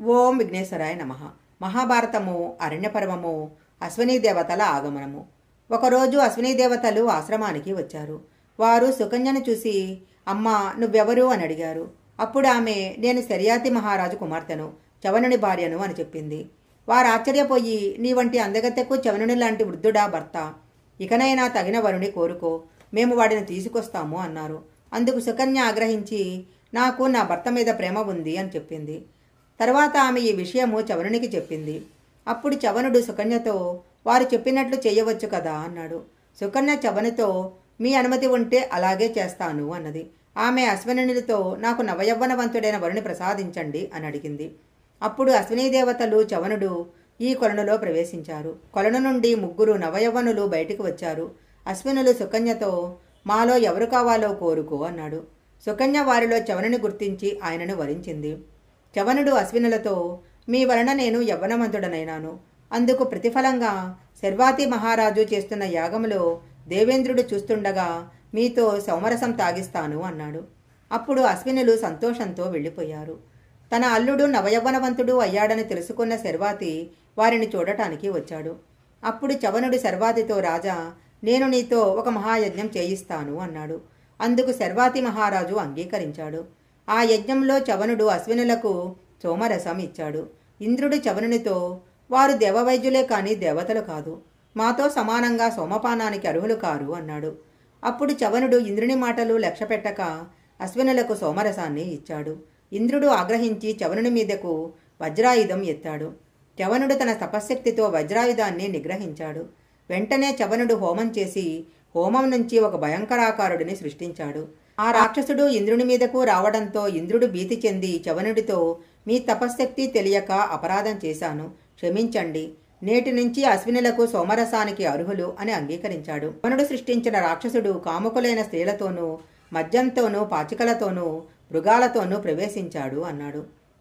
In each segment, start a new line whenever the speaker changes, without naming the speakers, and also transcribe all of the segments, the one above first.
ఓం విఘ్నేశ్వరాయ నమ మహాభారతము అరణ్యపర్వము అశ్వినీ దేవతల ఆగమనము ఒకరోజు అశ్వినీ దేవతలు ఆశ్రమానికి వచ్చారు వారు సుకన్యను చూసి అమ్మా నువ్వెవరు అని అడిగారు అప్పుడు ఆమె నేను శర్యాతి మహారాజు కుమార్తెను చవనుని భార్యను అని చెప్పింది వారు ఆశ్చర్యపోయి నీ వంటి అందగత్తెకు చవనుని లాంటి వృద్ధుడా భర్త ఇకనైనా తగిన వరుని కోరుకో మేము వాడిని తీసుకొస్తాము అన్నారు అందుకు సుకన్య ఆగ్రహించి నాకు నా భర్త మీద ప్రేమ ఉంది అని చెప్పింది తర్వాత ఆమె ఈ విషయము చవనునికి చెప్పింది అప్పుడు చవనుడు సుకన్యతో వారు చెప్పినట్లు చేయవచ్చు కదా అన్నాడు సుకన్య చవనుతో మీ అనుమతి ఉంటే అలాగే చేస్తాను అన్నది ఆమె అశ్వనునితో నాకు నవయవ్వనవంతుడైన వరుని ప్రసాదించండి అని అడిగింది అప్పుడు అశ్వినీ దేవతలు చవనుడు ఈ కొలనులో ప్రవేశించారు కొలను నుండి ముగ్గురు నవయవ్వనులు బయటికి వచ్చారు అశ్వినులు సుకన్యతో మాలో ఎవరు కావాలో కోరుకో అన్నాడు సుకన్య వారిలో చవనుని గుర్తించి ఆయనను వరించింది చవనుడు అశ్వినులతో మీ వలన నేను యవ్వనవంతుడనైనాను అందుకు ప్రతిఫలంగా శర్వాతి మహారాజు చేస్తున్న యాగములో దేవేంద్రుడు చూస్తుండగా మీతో సౌమరసం తాగిస్తాను అన్నాడు అప్పుడు అశ్వినులు సంతోషంతో వెళ్ళిపోయారు తన అల్లుడు నవయవ్వనవంతుడు అయ్యాడని తెలుసుకున్న శర్వాతి వారిని చూడటానికి వచ్చాడు అప్పుడు చవనుడు శర్వాతితో రాజా నేను నీతో ఒక మహాయజ్ఞం చేయిస్తాను అన్నాడు అందుకు శర్వాతి మహారాజు అంగీకరించాడు ఆ యజ్ఞంలో చవనుడు అశ్వినులకు సోమరసం ఇచ్చాడు ఇంద్రుడు చవనునితో వారు దేవవైద్యులే కాని దేవతలు కాదు మాతో సమానంగా సోమపానానికి అర్హులు కారు అన్నాడు అప్పుడు చవనుడు ఇంద్రుని మాటలు లక్ష్యపెట్టక అశ్వినులకు సోమరసాన్ని ఇచ్చాడు ఇంద్రుడు ఆగ్రహించి చవనుని మీదకు వజ్రాయుధం ఎత్తాడు చవనుడు తన తపశ్శక్తితో వజ్రాయుధాన్ని నిగ్రహించాడు వెంటనే చవనుడు హోమం చేసి హోమం నుంచి ఒక భయంకరాకారుడిని సృష్టించాడు ఆ రాక్షసుడు ఇంద్రుని మీదకు రావడంతో ఇంద్రుడు భీతి చెంది చవనుడితో మీ తపశ్శక్తి తెలియక అపరాధం చేశాను క్షమించండి నేటి నుంచి అశ్వినులకు సోమరసానికి అర్హులు అని అంగీకరించాడు చవనుడు సృష్టించిన రాక్షసుడు కాముకులైన స్త్రీలతోనూ మద్యంతోనూ పాచికలతోనూ మృగాలతోనూ ప్రవేశించాడు అన్నాడు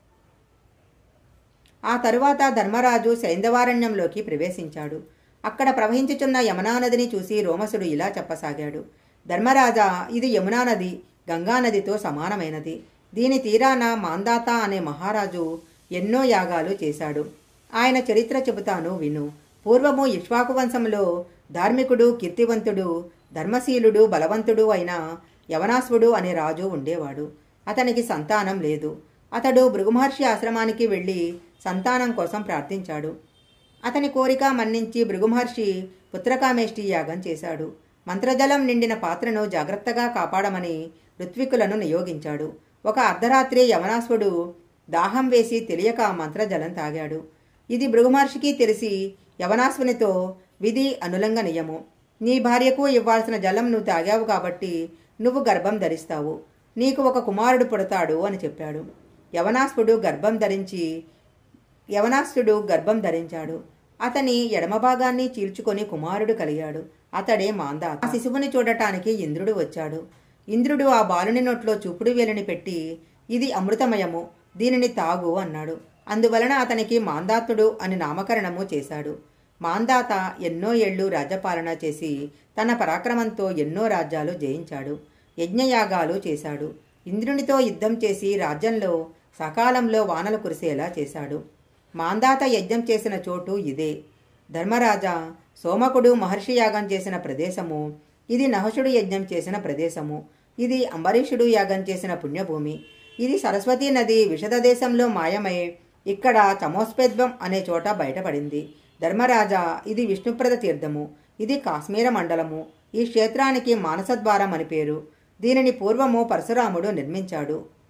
ఆ తరువాత ధర్మరాజు సైంధవారణ్యంలోకి ప్రవేశించాడు అక్కడ ప్రవహించుచున్న యమునా నదిని చూసి రోమసుడు ఇలా చెప్పసాగాడు ధర్మరాజా ఇది యమునా నది గంగానదితో సమానమైనది దీని తీరాన మాందాత అనే మహారాజు ఎన్నో యాగాలు చేశాడు ఆయన చరిత్ర చెబుతాను విను పూర్వము ఇక్ష్వాకు వంశంలో ధార్మికుడు కీర్తివంతుడు ధర్మశీలుడు బలవంతుడు అయిన యవనాశ్వుడు అనే రాజు ఉండేవాడు అతనికి సంతానం లేదు అతడు భృగుమహర్షి ఆశ్రమానికి వెళ్ళి సంతానం కోసం ప్రార్థించాడు అతని కోరిక మన్నించి భృగుమహర్షి పుత్రకామేష్టి యాగం చేశాడు మంత్రజలం నిండిన పాత్రను జాగ్రత్తగా కాపాడమని ఋత్వికులను నియోగించాడు ఒక అర్ధరాత్రి యవనాశ్వుడు దాహం వేసి తెలియక ఆ మంత్రజలం తాగాడు ఇది భృగుమహర్షికి తెలిసి యవనాశ్వునితో విధి అనులంఘనీయము నీ భార్యకు ఇవ్వాల్సిన జలం నువ్వు తాగావు కాబట్టి నువ్వు గర్భం ధరిస్తావు నీకు ఒక కుమారుడు పుడతాడు అని చెప్పాడు యవనాశ్వుడు గర్భం ధరించి యవనాస్తుడు గర్భం ధరించాడు అతని ఎడమ భాగాన్ని చీల్చుకొని కుమారుడు కలిగాడు అతడే మాందా ఆ శిశువుని చూడటానికి ఇంద్రుడు వచ్చాడు ఇంద్రుడు ఆ బాలుని నోట్లో చూపుడు వేలిని పెట్టి ఇది అమృతమయము దీనిని తాగు అన్నాడు అందువలన అతనికి మాందాతుడు అని నామకరణము చేశాడు మాందాత ఎన్నో ఏళ్లు రాజ్యపాలన చేసి తన పరాక్రమంతో ఎన్నో రాజ్యాలు జయించాడు యజ్ఞయాగాలు చేశాడు ఇంద్రునితో యుద్ధం చేసి రాజ్యంలో సకాలంలో వానలు కురిసేలా చేశాడు మాందాత యజ్ఞం చేసిన చోటు ఇదే ధర్మరాజా సోమకుడు మహర్షి యాగం చేసిన ప్రదేశము ఇది నహసుడు యజ్ఞం చేసిన ప్రదేశము ఇది అంబరీషుడు యాగం చేసిన పుణ్యభూమి ఇది సరస్వతీ నది విషద దేశంలో మాయమై ఇక్కడ చమోస్పేద్వం అనే చోట బయటపడింది ధర్మరాజా ఇది విష్ణుప్రద తీర్థము ఇది కాశ్మీర మండలము ఈ క్షేత్రానికి మానసద్వారం అని పేరు దీనిని పూర్వము పరశురాముడు నిర్మించాడు